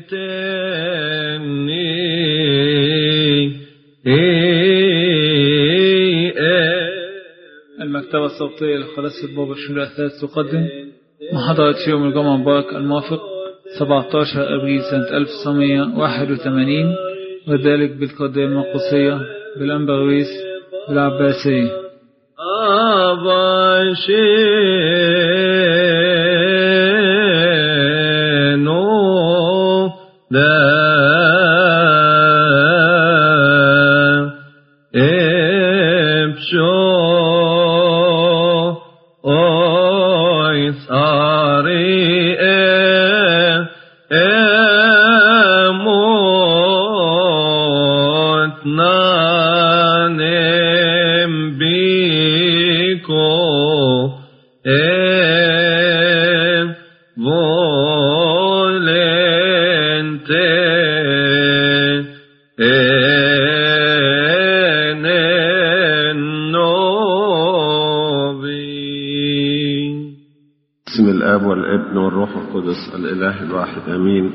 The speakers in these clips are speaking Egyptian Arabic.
المكتبة الصوتية لقداسة بابا الشمال الثالث تقدم محاضرة يوم الجمعة المبارك الموافق 17 أبريل سنة 1981 وذلك بالقضية المقدسية بالأنبرويس بالعباسية أبشينو دا إبشو أوي صاري أموتنا نبيكو إم volente en بسم الآب والابن والروح القدس الإله الواحد أمين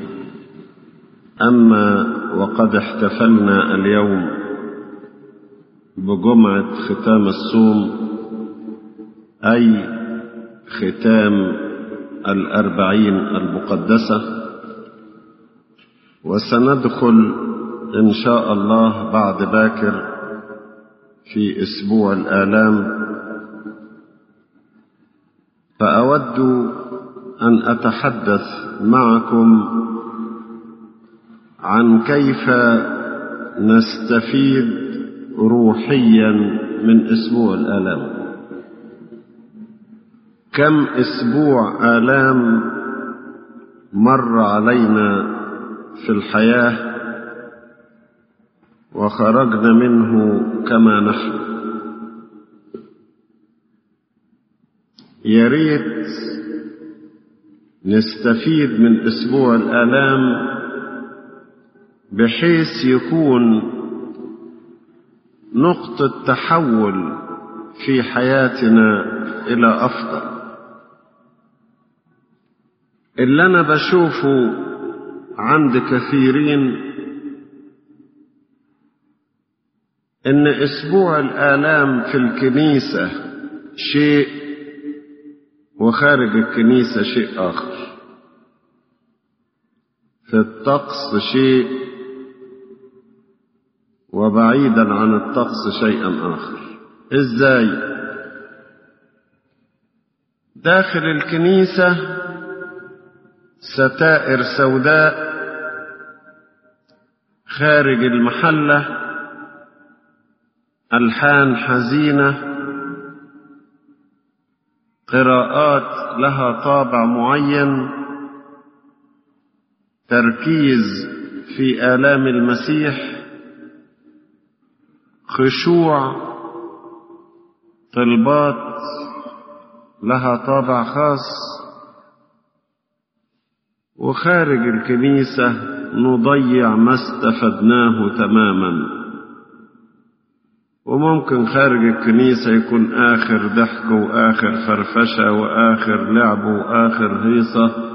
أما وقد احتفلنا اليوم بجمعة ختام الصوم أي ختام الأربعين المقدسة وسندخل إن شاء الله بعد باكر في أسبوع الآلام فأود أن أتحدث معكم عن كيف نستفيد روحيا من أسبوع الآلام كم أسبوع آلام مر علينا في الحياة وخرجنا منه كما نحن يا ريت نستفيد من اسبوع الالام بحيث يكون نقطه تحول في حياتنا الى افضل اللي انا بشوفه عند كثيرين ان اسبوع الالام في الكنيسه شيء وخارج الكنيسة شيء آخر في الطقس شيء وبعيدا عن الطقس شيئا آخر إزاي داخل الكنيسة ستائر سوداء خارج المحلة ألحان حزينة قراءات لها طابع معين تركيز في آلام المسيح خشوع طلبات لها طابع خاص وخارج الكنيسة نضيع ما استفدناه تماماً وممكن خارج الكنيسة يكون آخر ضحك وآخر فرفشة وآخر لعب وآخر هيصة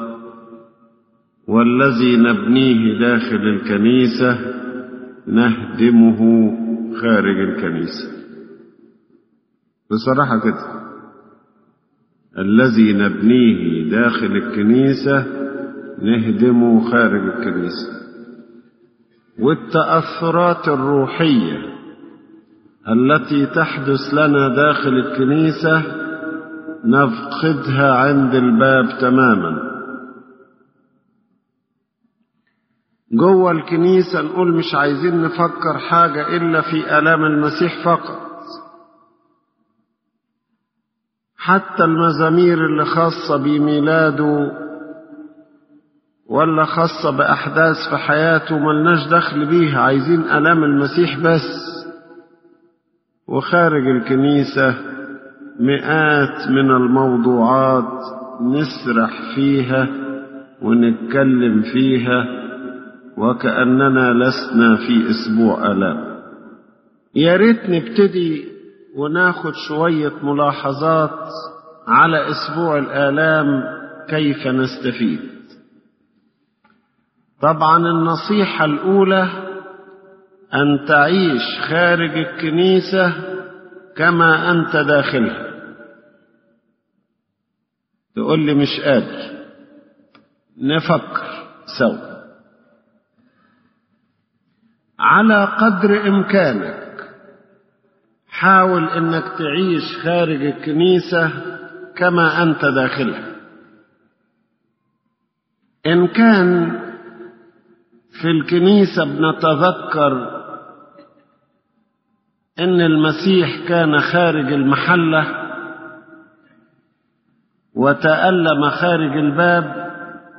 والذي نبنيه داخل الكنيسة نهدمه خارج الكنيسة بصراحة كده الذي نبنيه داخل الكنيسة نهدمه خارج الكنيسة والتأثرات الروحية التي تحدث لنا داخل الكنيسة نفقدها عند الباب تماما جوه الكنيسة نقول مش عايزين نفكر حاجة إلا في آلام المسيح فقط حتى المزامير اللي خاصة بميلاده ولا خاصة بأحداث في حياته ملناش دخل بيها عايزين آلام المسيح بس وخارج الكنيسة مئات من الموضوعات نسرح فيها ونتكلم فيها وكأننا لسنا في أسبوع آلام يا ريت نبتدي وناخد شوية ملاحظات على أسبوع الآلام كيف نستفيد طبعا النصيحة الأولى أن تعيش خارج الكنيسة كما أنت داخلها تقول لي مش قادر نفكر سوا على قدر إمكانك حاول إنك تعيش خارج الكنيسة كما أنت داخلها إن كان في الكنيسة بنتذكر إن المسيح كان خارج المحلة وتألم خارج الباب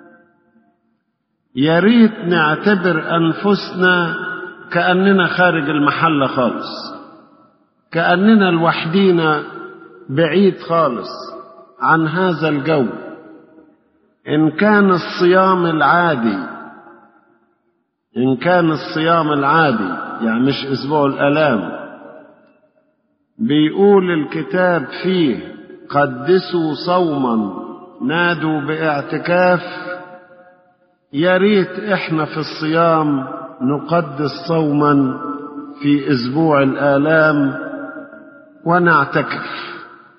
يا ريت نعتبر أنفسنا كأننا خارج المحلة خالص كأننا لوحدينا بعيد خالص عن هذا الجو إن كان الصيام العادي إن كان الصيام العادي يعني مش أسبوع الآلام بيقول الكتاب فيه قدسوا صوما نادوا باعتكاف يا ريت احنا في الصيام نقدس صوما في اسبوع الالام ونعتكف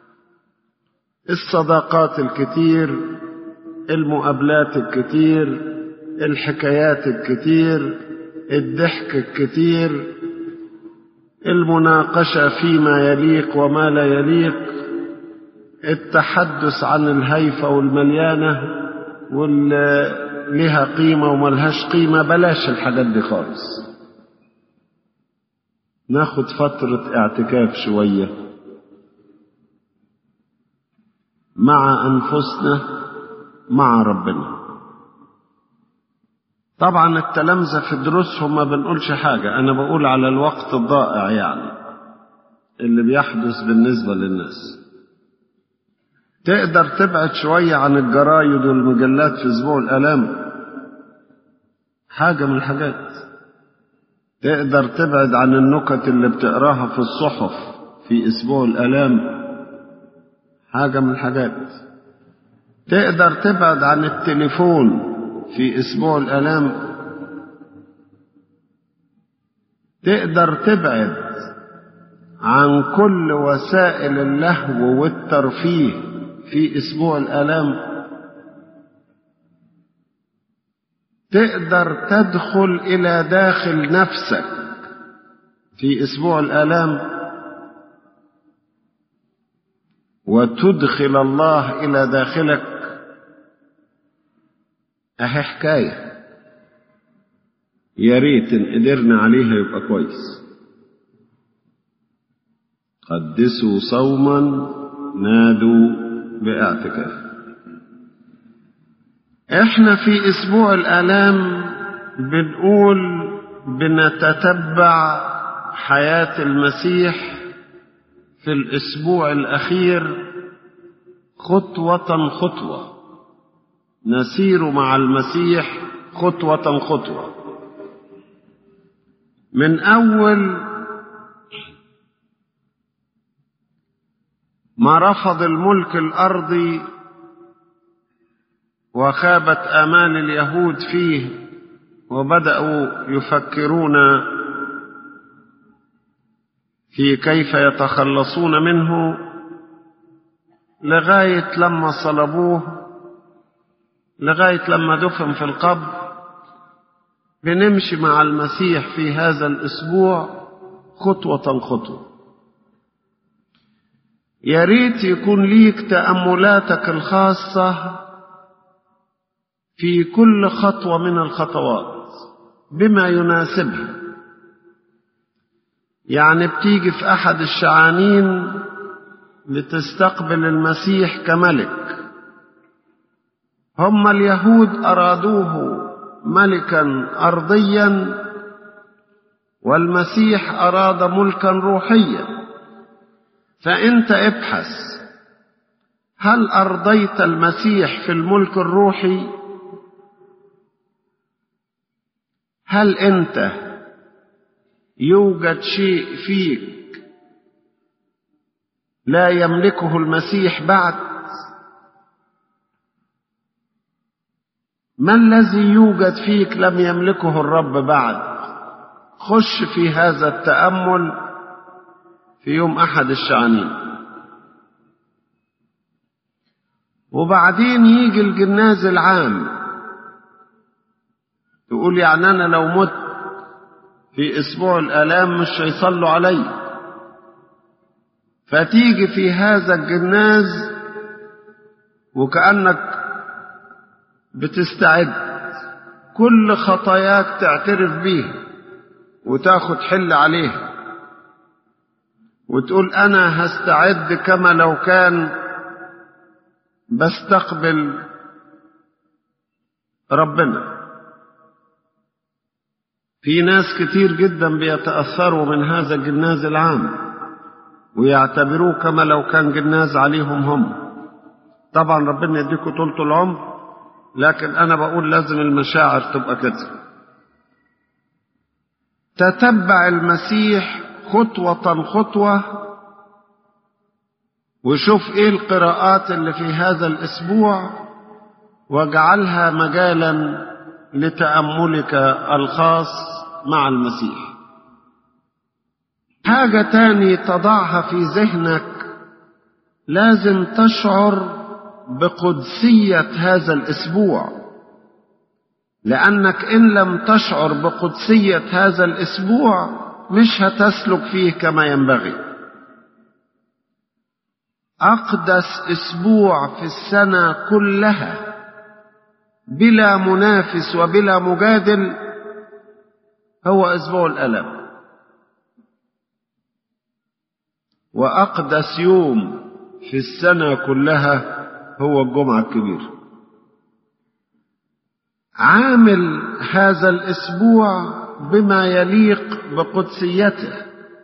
الصداقات الكتير المقابلات الكتير الحكايات الكتير الضحك الكتير المناقشه فيما يليق وما لا يليق التحدث عن الهيفه والمليانه واللي لها قيمه وملهاش قيمه بلاش الحاجات دي خالص ناخد فتره اعتكاف شويه مع انفسنا مع ربنا طبعا التلامذة في دروسهم ما بنقولش حاجة أنا بقول على الوقت الضائع يعني اللي بيحدث بالنسبة للناس تقدر تبعد شوية عن الجرايد والمجلات في أسبوع الآلام حاجة من الحاجات تقدر تبعد عن النكت اللي بتقراها في الصحف في أسبوع الآلام حاجة من الحاجات تقدر تبعد عن التليفون في اسبوع الالام تقدر تبعد عن كل وسائل اللهو والترفيه في اسبوع الالام تقدر تدخل الى داخل نفسك في اسبوع الالام وتدخل الله الى داخلك اهي حكاية يا ريت ان قدرنا عليها يبقى كويس قدسوا صوما نادوا باعتكاف احنا في اسبوع الالام بنقول بنتتبع حياة المسيح في الاسبوع الاخير خطوة خطوة نسير مع المسيح خطوة خطوة من أول ما رفض الملك الأرضي وخابت آمال اليهود فيه وبدأوا يفكرون في كيف يتخلصون منه لغاية لما صلبوه لغاية لما دفن في القبر بنمشي مع المسيح في هذا الأسبوع خطوة خطوة يا ريت يكون ليك تأملاتك الخاصة في كل خطوة من الخطوات بما يناسبها يعني بتيجي في أحد الشعانين لتستقبل المسيح كملك هم اليهود أرادوه ملكا أرضيا والمسيح أراد ملكا روحيا فأنت ابحث هل أرضيت المسيح في الملك الروحي هل أنت يوجد شيء فيك لا يملكه المسيح بعد ما الذي يوجد فيك لم يملكه الرب بعد خش في هذا التأمل في يوم أحد الشعانين وبعدين يجي الجناز العام تقول يعني أنا لو مت في أسبوع الآلام مش هيصلوا علي فتيجي في هذا الجناز وكأنك بتستعد كل خطاياك تعترف بيها وتاخد حل عليها وتقول أنا هستعد كما لو كان بستقبل ربنا في ناس كتير جدا بيتأثروا من هذا الجناز العام ويعتبروه كما لو كان جناز عليهم هم طبعا ربنا يديكم طولة العمر لكن أنا بقول لازم المشاعر تبقى كده تتبع المسيح خطوة خطوة وشوف ايه القراءات اللي في هذا الاسبوع واجعلها مجالا لتأملك الخاص مع المسيح حاجة تاني تضعها في ذهنك لازم تشعر بقدسية هذا الاسبوع لأنك إن لم تشعر بقدسية هذا الاسبوع مش هتسلك فيه كما ينبغي أقدس أسبوع في السنة كلها بلا منافس وبلا مجادل هو أسبوع الألم وأقدس يوم في السنة كلها هو الجمعة الكبير عامل هذا الأسبوع بما يليق بقدسيته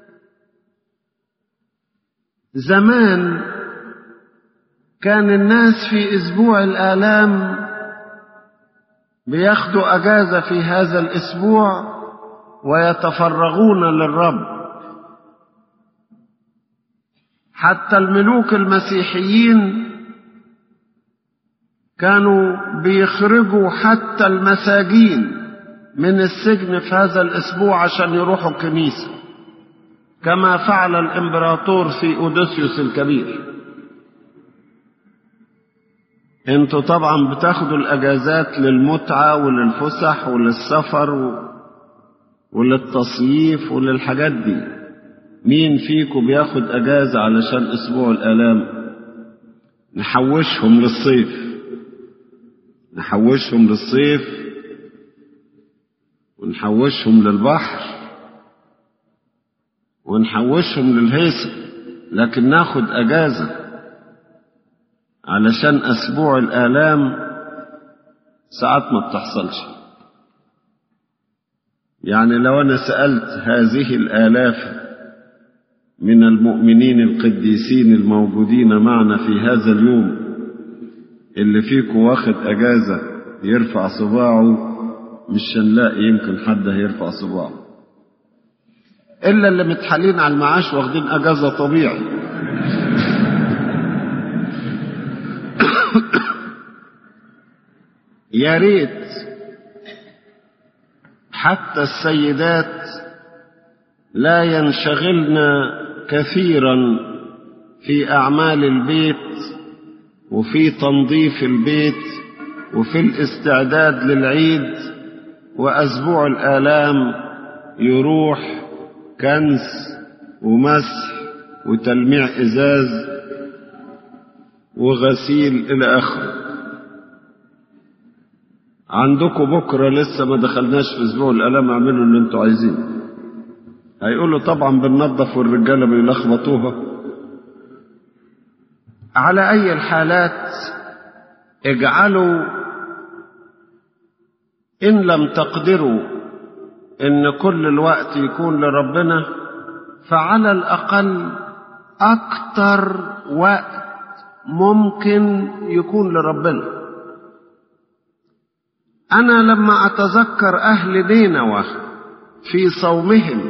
زمان كان الناس في اسبوع الالام بياخدوا اجازه في هذا الاسبوع ويتفرغون للرب حتى الملوك المسيحيين كانوا بيخرجوا حتى المساجين من السجن في هذا الاسبوع عشان يروحوا الكنيسه كما فعل الامبراطور في اوديسيوس الكبير انتوا طبعا بتاخدوا الاجازات للمتعه وللفسح وللسفر و... وللتصييف وللحاجات دي مين فيكم بياخد اجازه علشان اسبوع الالام نحوشهم للصيف نحوشهم للصيف ونحوشهم للبحر ونحوشهم للهيصة لكن ناخد أجازة علشان أسبوع الآلام ساعات ما بتحصلش يعني لو أنا سألت هذه الآلاف من المؤمنين القديسين الموجودين معنا في هذا اليوم اللي فيكم واخد أجازة يرفع صباعه مش هنلاقي يمكن حد هيرفع صباعه إلا اللي متحالين على المعاش واخدين أجازة طبيعي يا ريت حتى السيدات لا ينشغلن كثيرا في أعمال البيت وفي تنظيف البيت وفي الاستعداد للعيد وأسبوع الآلام يروح كنس ومسح وتلميع إزاز وغسيل إلى آخره عندكم بكرة لسه ما دخلناش في أسبوع الآلام اعملوا اللي انتوا عايزينه هيقولوا طبعا بننظف والرجالة بيلخبطوها على أي الحالات اجعلوا إن لم تقدروا إن كل الوقت يكون لربنا فعلى الأقل أكتر وقت ممكن يكون لربنا أنا لما أتذكر أهل نينوى في صومهم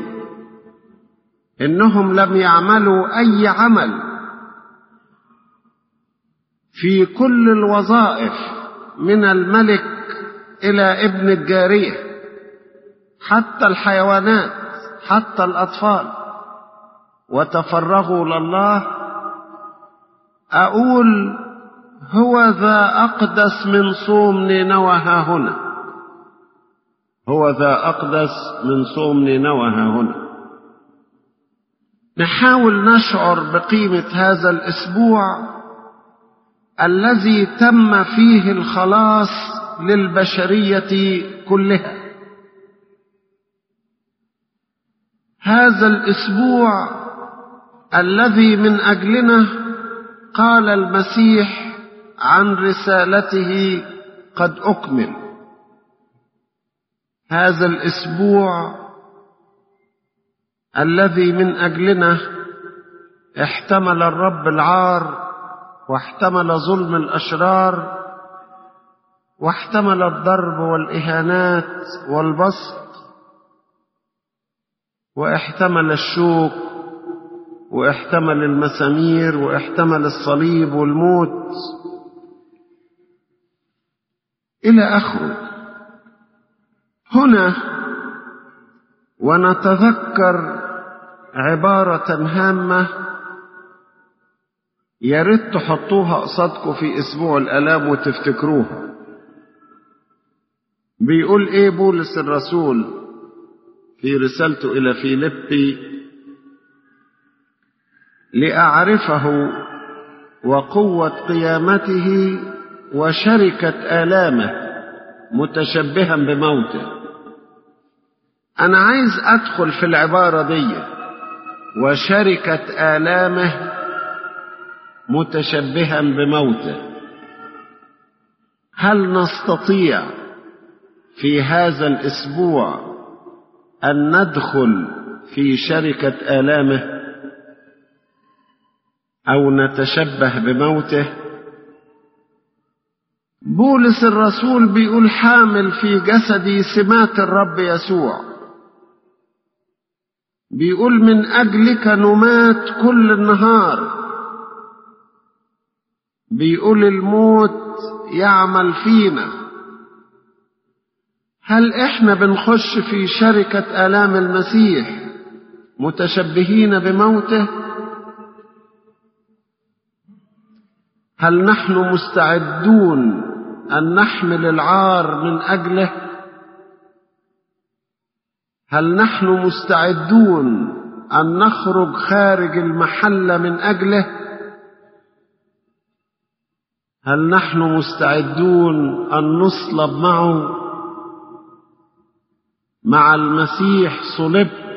إنهم لم يعملوا أي عمل في كل الوظائف من الملك إلى ابن الجارية حتى الحيوانات حتى الأطفال وتفرغوا لله أقول هو ذا أقدس من صوم نينوى ها هنا هو ذا أقدس من صوم نينوى ها هنا نحاول نشعر بقيمة هذا الأسبوع الذي تم فيه الخلاص للبشرية كلها هذا الأسبوع الذي من أجلنا قال المسيح عن رسالته قد أكمل هذا الأسبوع الذي من أجلنا احتمل الرب العار واحتمل ظلم الأشرار واحتمل الضرب والإهانات والبسط واحتمل الشوك واحتمل المسامير واحتمل الصليب والموت إلى آخره هنا ونتذكر عبارة هامة يا ريت تحطوها قصادكم في أسبوع الآلام وتفتكروها بيقول إيه بولس الرسول في رسالته إلى فيلبي لأعرفه وقوة قيامته وشركة آلامه متشبها بموته أنا عايز أدخل في العبارة دي وشركة آلامه متشبها بموته هل نستطيع في هذا الأسبوع أن ندخل في شركة آلامه أو نتشبه بموته بولس الرسول بيقول حامل في جسدي سمات الرب يسوع بيقول من أجلك نمات كل النهار بيقول الموت يعمل فينا هل احنا بنخش في شركة آلام المسيح متشبهين بموته هل نحن مستعدون أن نحمل العار من أجله هل نحن مستعدون أن نخرج خارج المحلة من أجله هل نحن مستعدون أن نصلب معه مع المسيح صلبت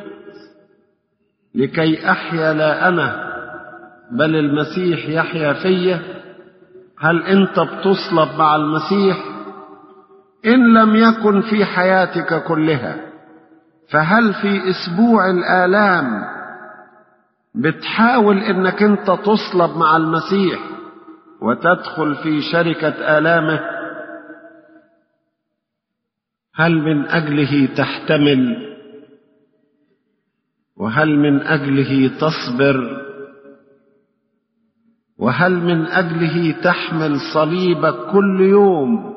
لكي أحيا لا أنا بل المسيح يحيا فيّ هل انت بتصلب مع المسيح ان لم يكن في حياتك كلها فهل في اسبوع الالام بتحاول انك انت تصلب مع المسيح وتدخل في شركه الامه هل من اجله تحتمل وهل من اجله تصبر وهل من أجله تحمل صليبك كل يوم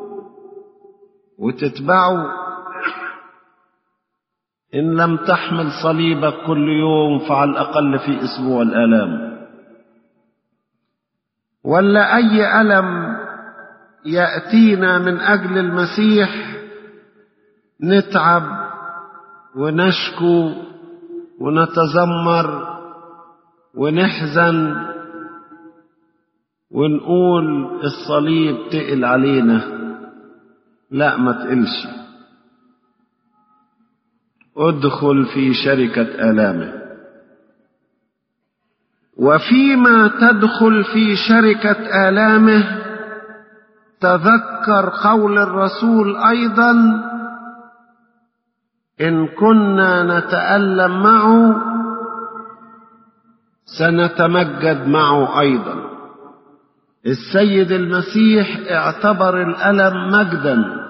وتتبعه إن لم تحمل صليبك كل يوم فعلى الأقل في أسبوع الآلام ولا أي ألم يأتينا من أجل المسيح نتعب ونشكو ونتذمر ونحزن ونقول الصليب تقل علينا لا ما تقلش ادخل في شركة آلامه وفيما تدخل في شركة آلامه تذكر قول الرسول أيضا إن كنا نتألم معه سنتمجد معه أيضا السيد المسيح اعتبر الألم مجدا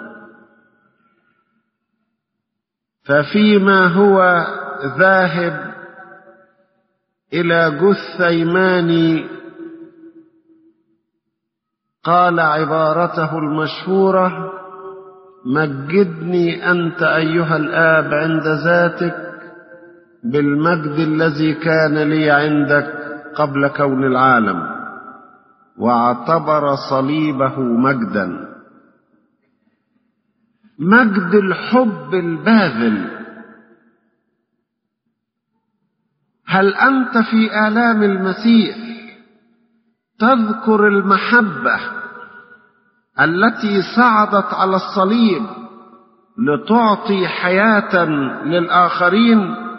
ففيما هو ذاهب إلى جثيمان قال عبارته المشهورة مجدني أنت أيها الآب عند ذاتك بالمجد الذي كان لي عندك قبل كون العالم واعتبر صليبه مجدا مجد الحب الباذل هل أنت في آلام المسيح تذكر المحبة التي صعدت على الصليب لتعطي حياة للآخرين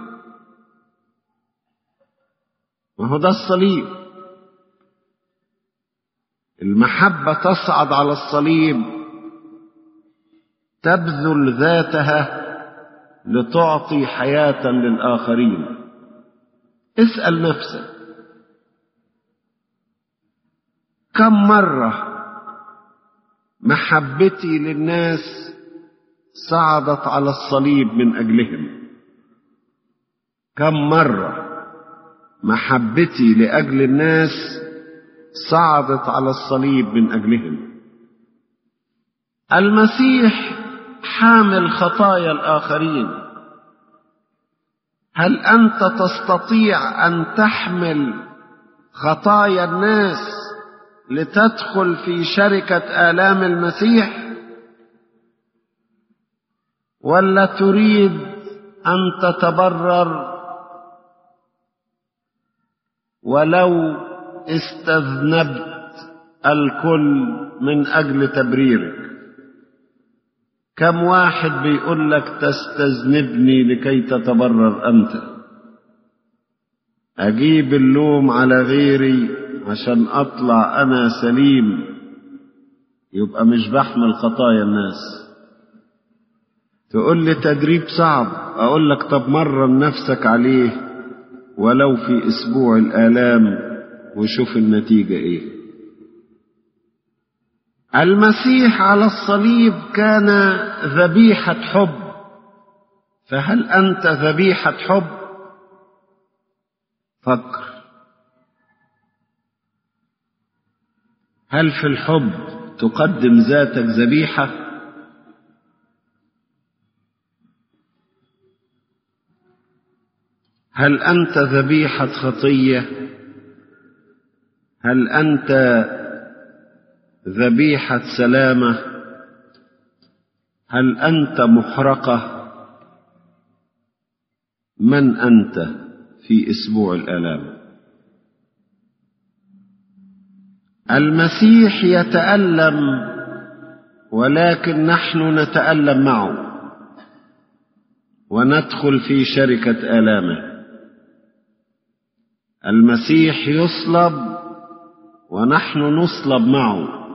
وهو ده الصليب المحبة تصعد على الصليب تبذل ذاتها لتعطي حياة للآخرين اسأل نفسك كم مرة محبتي للناس صعدت على الصليب من أجلهم كم مرة محبتي لأجل الناس صعدت على الصليب من أجلهم المسيح حامل خطايا الآخرين هل أنت تستطيع أن تحمل خطايا الناس لتدخل في شركة آلام المسيح ولا تريد أن تتبرر ولو استذنبت الكل من أجل تبريرك كم واحد بيقول لك تستذنبني لكي تتبرر أنت أجيب اللوم على غيري عشان أطلع أنا سليم يبقى مش بحمل خطايا الناس تقول لي تدريب صعب أقول لك طب مرن نفسك عليه ولو في أسبوع الآلام وشوف النتيجة إيه المسيح على الصليب كان ذبيحة حب فهل أنت ذبيحة حب فكر هل في الحب تقدم ذاتك ذبيحة هل أنت ذبيحة خطية هل أنت ذبيحة سلامة هل أنت محرقة من أنت في أسبوع الآلام المسيح يتألم ولكن نحن نتألم معه وندخل في شركة آلامه المسيح يصلب ونحن نصلب معه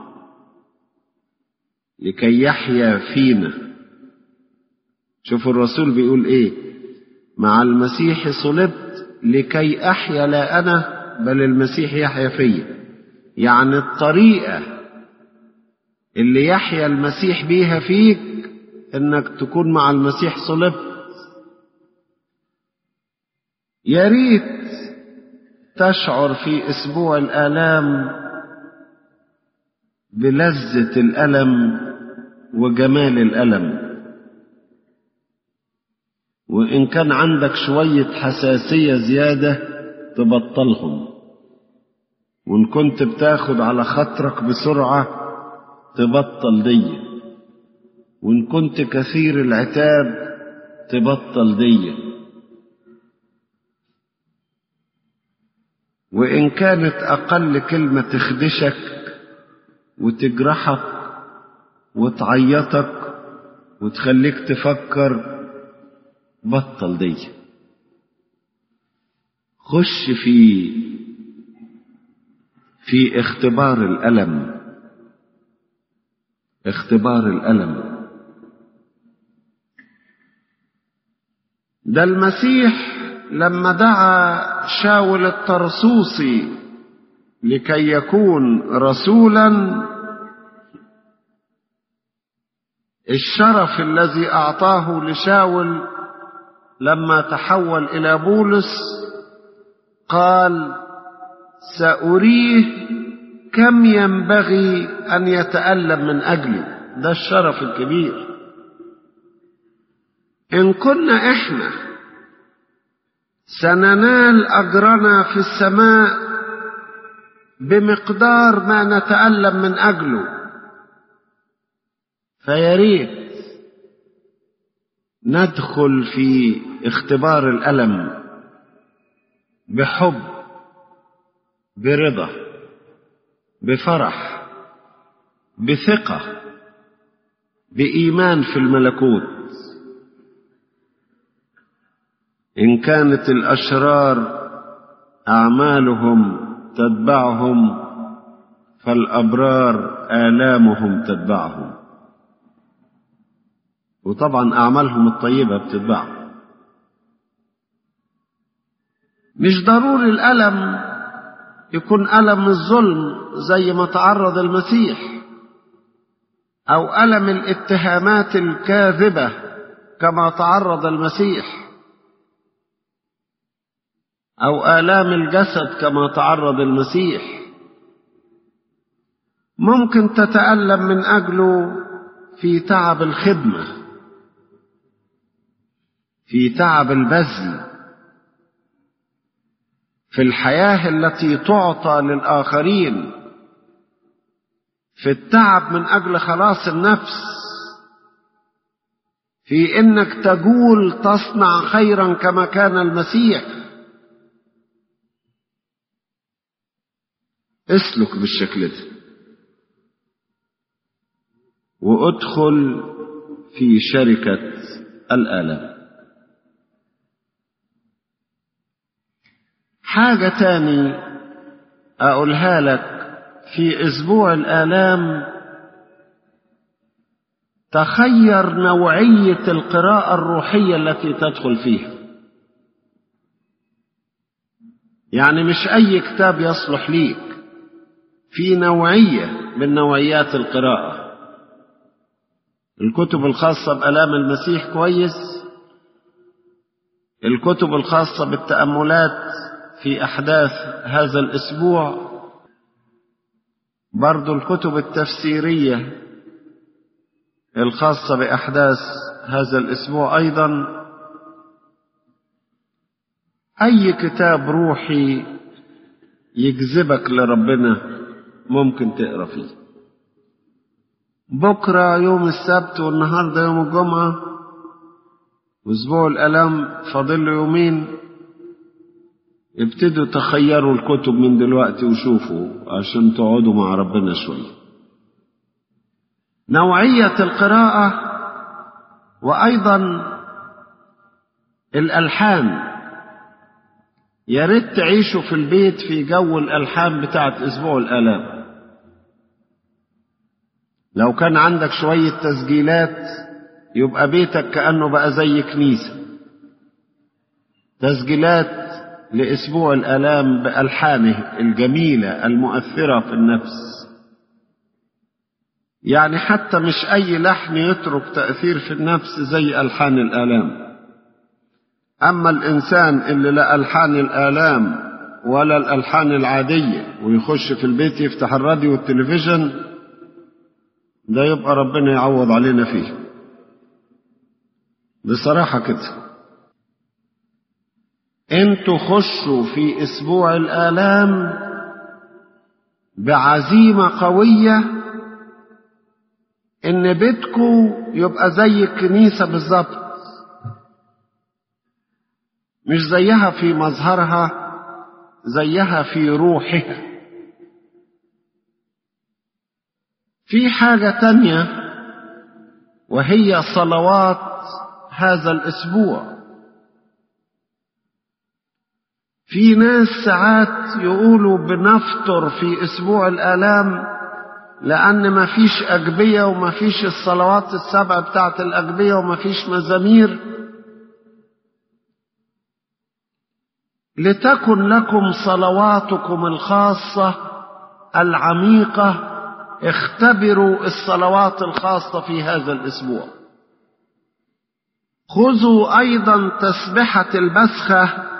لكي يحيا فينا شوفوا الرسول بيقول ايه مع المسيح صلبت لكي احيا لا انا بل المسيح يحيا فيا يعني الطريقه اللي يحيا المسيح بيها فيك انك تكون مع المسيح صلبت يا ريت تشعر في اسبوع الالام بلذه الالم وجمال الالم وان كان عندك شويه حساسيه زياده تبطلهم وان كنت بتاخد على خاطرك بسرعه تبطل دي وان كنت كثير العتاب تبطل دي وان كانت اقل كلمه تخدشك وتجرحك وتعيطك وتخليك تفكر بطل دي خش في في اختبار الألم اختبار الألم ده المسيح لما دعا شاول الطرسوسي لكي يكون رسولا الشرف الذي اعطاه لشاول لما تحول الى بولس قال ساريه كم ينبغي ان يتالم من اجلي ده الشرف الكبير إن كنا إحنا سننال أجرنا في السماء بمقدار ما نتألم من أجله فياريت ندخل في اختبار الألم بحب برضا بفرح بثقة بإيمان في الملكوت إن كانت الأشرار أعمالهم تتبعهم فالأبرار آلامهم تتبعهم وطبعا أعمالهم الطيبة بتتبعهم مش ضروري الألم يكون ألم الظلم زي ما تعرض المسيح أو ألم الاتهامات الكاذبة كما تعرض المسيح أو آلام الجسد كما تعرض المسيح ممكن تتألم من أجله في تعب الخدمة في تعب البذل في الحياة التي تعطى للآخرين في التعب من أجل خلاص النفس في إنك تقول تصنع خيرا كما كان المسيح اسلك بالشكل ده وادخل في شركة الآلام حاجة تاني أقولها لك في أسبوع الآلام تخير نوعية القراءة الروحية التي تدخل فيها يعني مش أي كتاب يصلح ليك في نوعية من نوعيات القراءة الكتب الخاصة بألام المسيح كويس الكتب الخاصة بالتأملات في أحداث هذا الأسبوع برضو الكتب التفسيرية الخاصة بأحداث هذا الأسبوع أيضا أي كتاب روحي يجذبك لربنا ممكن تقرا فيه بكرة يوم السبت والنهاردة يوم الجمعة وأسبوع الألم فاضل له يومين ابتدوا تخيروا الكتب من دلوقتي وشوفوا عشان تقعدوا مع ربنا شوية نوعية القراءة وأيضا الألحان يا ريت تعيشوا في البيت في جو الألحان بتاعت أسبوع الآلام لو كان عندك شوية تسجيلات يبقى بيتك كأنه بقى زي كنيسة تسجيلات لأسبوع الآلام بألحانه الجميلة المؤثرة في النفس يعني حتى مش أي لحن يترك تأثير في النفس زي ألحان الآلام أما الإنسان اللي لا ألحان الآلام ولا الألحان العادية ويخش في البيت يفتح الراديو والتلفزيون ده يبقى ربنا يعوض علينا فيه بصراحة كده انتوا خشوا في اسبوع الالام بعزيمة قوية ان بيتكم يبقى زي الكنيسة بالظبط مش زيها في مظهرها زيها في روحها في حاجة تانية وهي صلوات هذا الأسبوع في ناس ساعات يقولوا بنفطر في أسبوع الآلام لأن ما فيش أجبية وما فيش الصلوات السبع بتاعت الأجبية وما فيش مزامير لتكن لكم صلواتكم الخاصة العميقة اختبروا الصلوات الخاصة في هذا الأسبوع خذوا أيضا تسبحة البسخة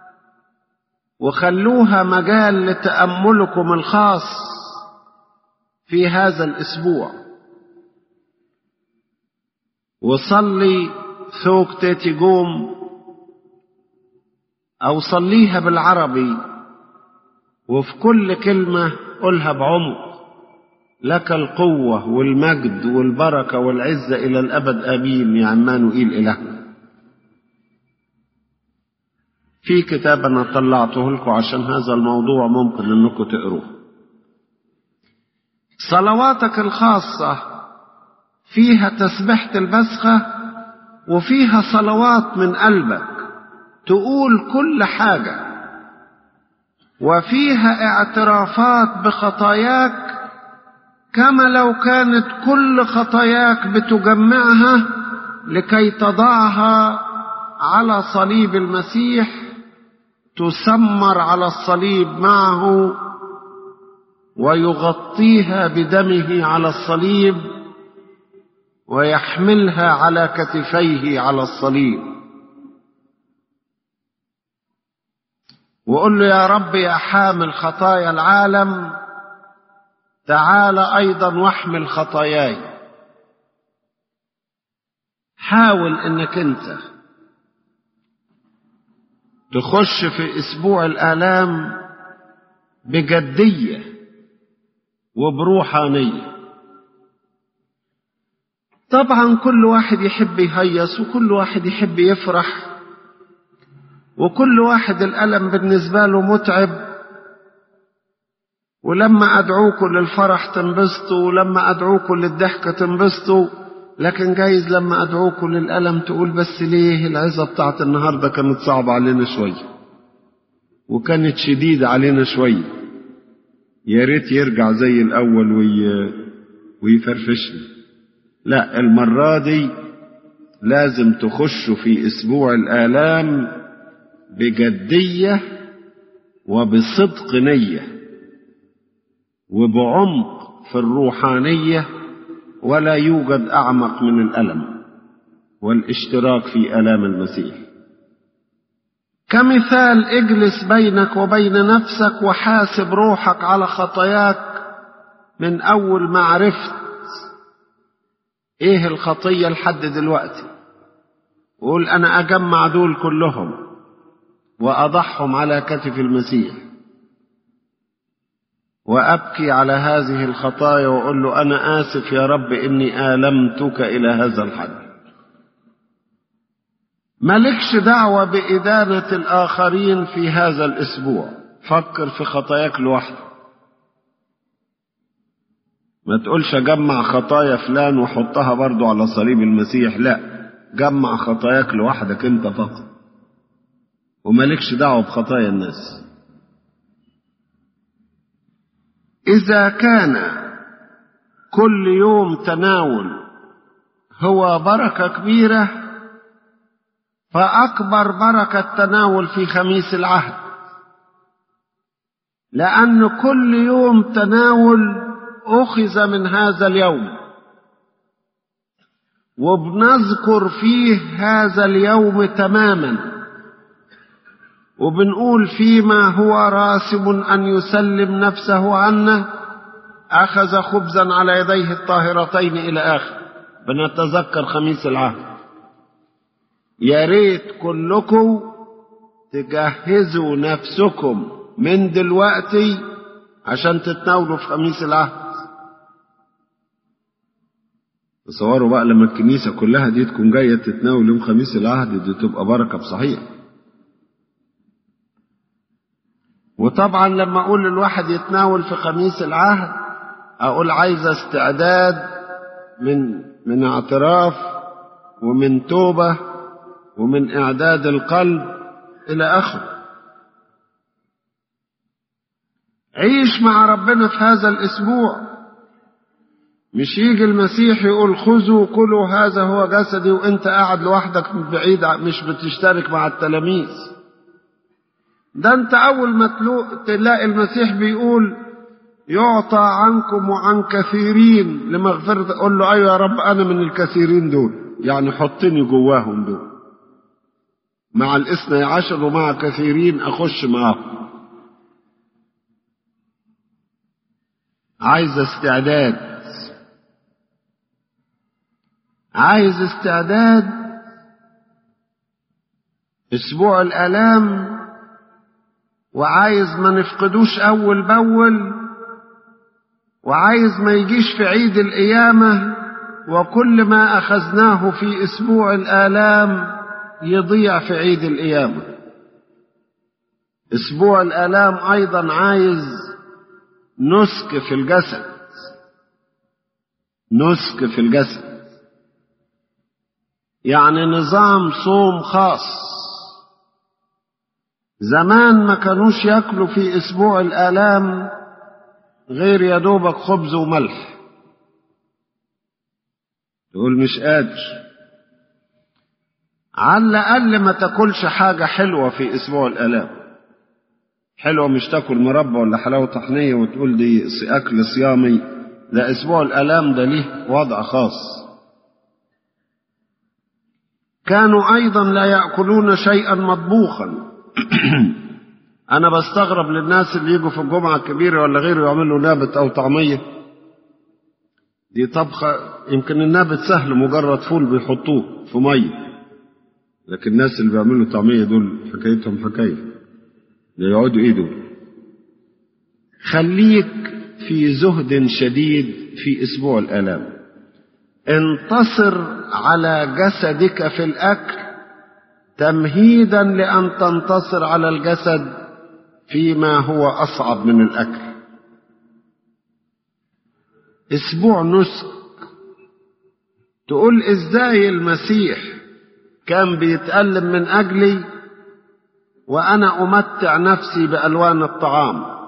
وخلوها مجال لتأملكم الخاص في هذا الأسبوع وصلي ثوك تيتي قوم أو صليها بالعربي وفي كل كلمة قولها بعمق لك القوة والمجد والبركة والعزة إلى الأبد آمين يا عمانوئيل إلهنا في كتاب أنا طلعته لكم عشان هذا الموضوع ممكن أنكم تقروه صلواتك الخاصة فيها تسبحة البسخة وفيها صلوات من قلبك تقول كل حاجة وفيها اعترافات بخطاياك كما لو كانت كل خطاياك بتجمعها لكي تضعها على صليب المسيح تسمر على الصليب معه ويغطيها بدمه على الصليب ويحملها على كتفيه على الصليب وقل له يا رب يا حامل خطايا العالم تعال ايضا واحمل خطاياي حاول انك انت تخش في اسبوع الالام بجديه وبروحانيه طبعا كل واحد يحب يهيص وكل واحد يحب يفرح وكل واحد الالم بالنسبه له متعب ولما أدعوكم للفرح تنبسطوا ولما أدعوكم للضحكة تنبسطوا لكن جايز لما أدعوكم للألم تقول بس ليه العزة بتاعت النهاردة كانت صعبة علينا شوية وكانت شديدة علينا شوية يا ريت يرجع زي الأول وي... ويفرفشنا لا المرة دي لازم تخشوا في أسبوع الآلام بجدية وبصدق نيه وبعمق في الروحانية ولا يوجد أعمق من الألم والاشتراك في ألام المسيح كمثال اجلس بينك وبين نفسك وحاسب روحك على خطاياك من أول ما عرفت إيه الخطية لحد دلوقتي وقول أنا أجمع دول كلهم وأضعهم على كتف المسيح وأبكي على هذه الخطايا وأقول له أنا آسف يا رب إني آلمتك إلى هذا الحد مالكش دعوة بإدانة الآخرين في هذا الأسبوع فكر في خطاياك لوحدك ما تقولش أجمع خطايا فلان وحطها برضو على صليب المسيح لا جمع خطاياك لوحدك أنت فقط ومالكش دعوة بخطايا الناس إذا كان كل يوم تناول هو بركة كبيرة فأكبر بركة تناول في خميس العهد لأن كل يوم تناول أخذ من هذا اليوم وبنذكر فيه هذا اليوم تماما وبنقول فيما هو راسم أن يسلم نفسه عنا أخذ خبزا على يديه الطاهرتين إلى آخر بنتذكر خميس العهد يا ريت كلكم تجهزوا نفسكم من دلوقتي عشان تتناولوا في خميس العهد تصوروا بقى لما الكنيسة كلها دي تكون جاية تتناول يوم خميس العهد دي تبقى بركة بصحيح وطبعا لما اقول الواحد يتناول في خميس العهد اقول عايزه استعداد من من اعتراف ومن توبه ومن اعداد القلب الى اخره عيش مع ربنا في هذا الاسبوع مش يجي المسيح يقول خذوا كلوا هذا هو جسدي وانت قاعد لوحدك بعيد مش بتشترك مع التلاميذ ده انت اول ما تلاقي المسيح بيقول يعطى عنكم وعن كثيرين لمغفرة قول له ايوه يا رب انا من الكثيرين دول يعني حطني جواهم دول مع الاثني عشر ومع كثيرين اخش معاهم عايز استعداد عايز استعداد اسبوع الالام وعايز ما نفقدوش اول باول وعايز ما يجيش في عيد القيامه وكل ما اخذناه في اسبوع الالام يضيع في عيد القيامه اسبوع الالام ايضا عايز نسك في الجسد نسك في الجسد يعني نظام صوم خاص زمان ما كانوش ياكلوا في اسبوع الالام غير يا دوبك خبز وملح تقول مش قادر على الاقل ما تاكلش حاجه حلوه في اسبوع الالام حلوه مش تاكل مربى ولا حلاوه طحنيه وتقول دي اكل صيامي ده اسبوع الالام ده ليه وضع خاص كانوا ايضا لا ياكلون شيئا مطبوخا انا بستغرب للناس اللي يجوا في الجمعه الكبيره ولا غيره يعملوا نابت او طعميه دي طبخه يمكن النابت سهل مجرد فول بيحطوه في ميه لكن الناس اللي بيعملوا طعميه دول حكايتهم حكايه ده يقعدوا ايه دول خليك في زهد شديد في اسبوع الالام انتصر على جسدك في الاكل تمهيدا لان تنتصر على الجسد فيما هو اصعب من الاكل اسبوع نسك تقول ازاي المسيح كان بيتألم من اجلي وانا امتع نفسي بالوان الطعام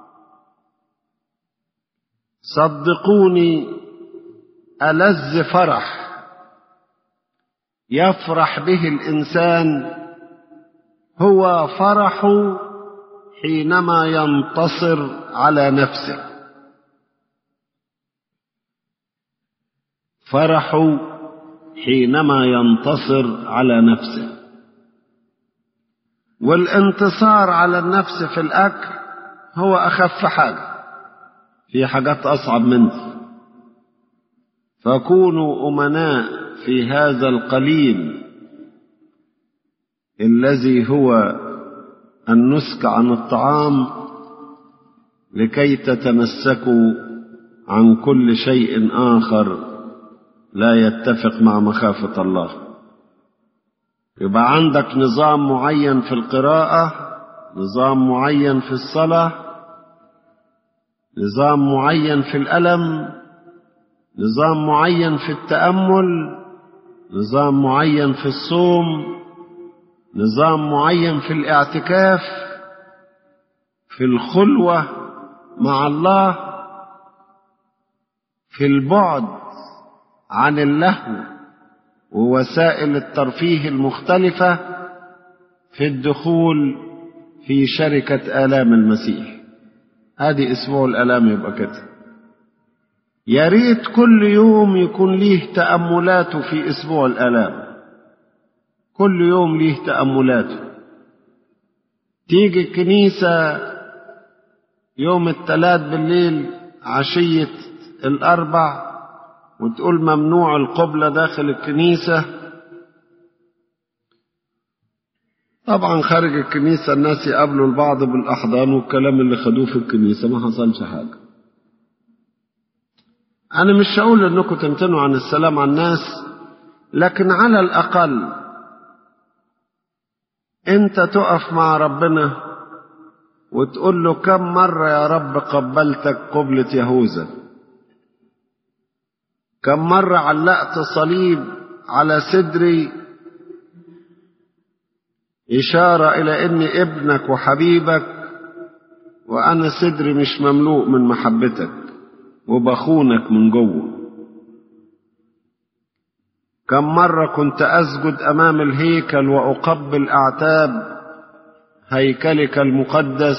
صدقوني ألذ فرح يفرح به الإنسان هو فرح حينما ينتصر على نفسه فرح حينما ينتصر على نفسه والانتصار على النفس في الأكل هو أخف حاجة في حاجات أصعب منه فكونوا أمناء في هذا القليل الذي هو النسك عن الطعام لكي تتمسكوا عن كل شيء آخر لا يتفق مع مخافة الله يبقى عندك نظام معين في القراءة نظام معين في الصلاة نظام معين في الألم نظام معين في التأمل نظام معين في الصوم نظام معين في الاعتكاف في الخلوة مع الله في البعد عن اللهو ووسائل الترفيه المختلفة في الدخول في شركة آلام المسيح هذه أسبوع الآلام يبقى كده يا ريت كل يوم يكون ليه تأملاته في أسبوع الآلام كل يوم ليه تأملاته تيجي الكنيسة يوم الثلاث بالليل عشية الأربع وتقول ممنوع القبلة داخل الكنيسة طبعا خارج الكنيسة الناس يقابلوا البعض بالأحضان والكلام اللي خدوه في الكنيسة ما حصلش حاجة أنا مش هقول إنكم تمتنوا عن السلام على الناس لكن على الأقل أنت تقف مع ربنا وتقول له كم مرة يا رب قبلتك قبلة يهوذا كم مرة علقت صليب على صدري إشارة إلى إني ابنك وحبيبك وأنا صدري مش مملوء من محبتك وبخونك من جوه كم مرة كنت أسجد أمام الهيكل وأقبل أعتاب هيكلك المقدس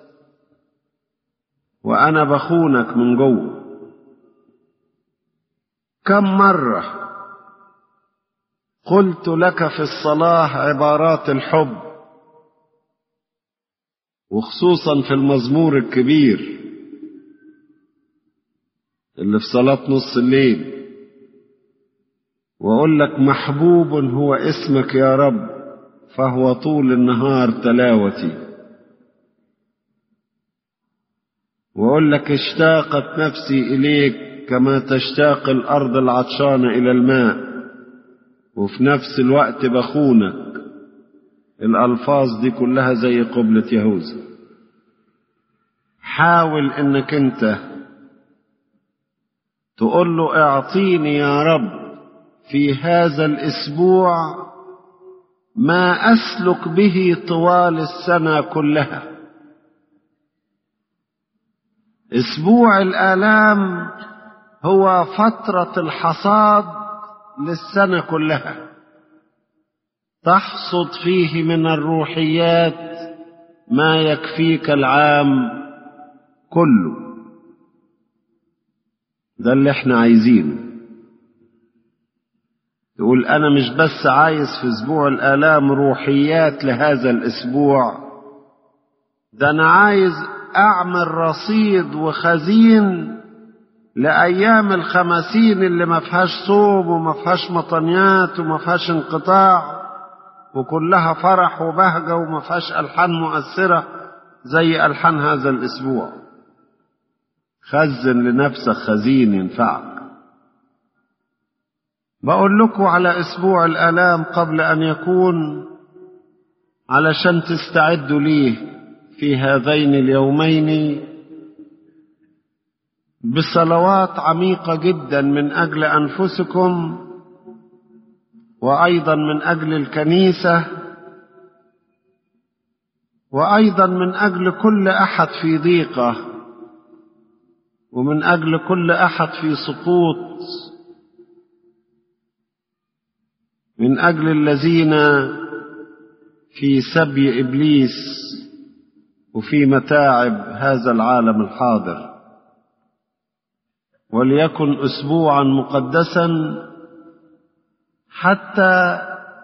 وأنا بخونك من جوه كم مرة قلت لك في الصلاة عبارات الحب وخصوصا في المزمور الكبير اللي في صلاة نص الليل وأقول لك محبوب هو اسمك يا رب فهو طول النهار تلاوتي وأقول لك اشتاقت نفسي إليك كما تشتاق الأرض العطشانة إلى الماء وفي نفس الوقت بخونك الألفاظ دي كلها زي قبلة يهوذا حاول انك انت تقول له اعطيني يا رب في هذا الاسبوع ما اسلك به طوال السنه كلها اسبوع الالام هو فتره الحصاد للسنه كلها تحصد فيه من الروحيات ما يكفيك العام كله ده اللي احنا عايزينه تقول انا مش بس عايز في اسبوع الالام روحيات لهذا الاسبوع ده انا عايز اعمل رصيد وخزين لايام الخمسين اللي ما فيهاش صوم وما فيهاش مطنيات وما فيهاش انقطاع وكلها فرح وبهجه وما فيهاش الحان مؤثره زي الحان هذا الاسبوع خزن لنفسك خزين ينفعك بقول لكم على اسبوع الالام قبل ان يكون علشان تستعدوا ليه في هذين اليومين بصلوات عميقه جدا من اجل انفسكم وايضا من اجل الكنيسه وايضا من اجل كل احد في ضيقه ومن اجل كل احد في سقوط من اجل الذين في سبي ابليس وفي متاعب هذا العالم الحاضر وليكن اسبوعا مقدسا حتى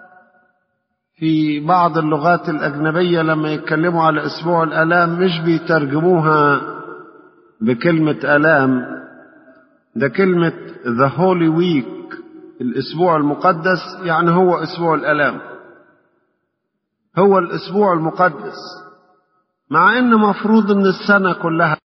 في بعض اللغات الاجنبيه لما يتكلموا على اسبوع الالام مش بيترجموها بكلمه الام ده كلمه the holy week الاسبوع المقدس يعني هو اسبوع الالام هو الاسبوع المقدس مع ان مفروض ان السنه كلها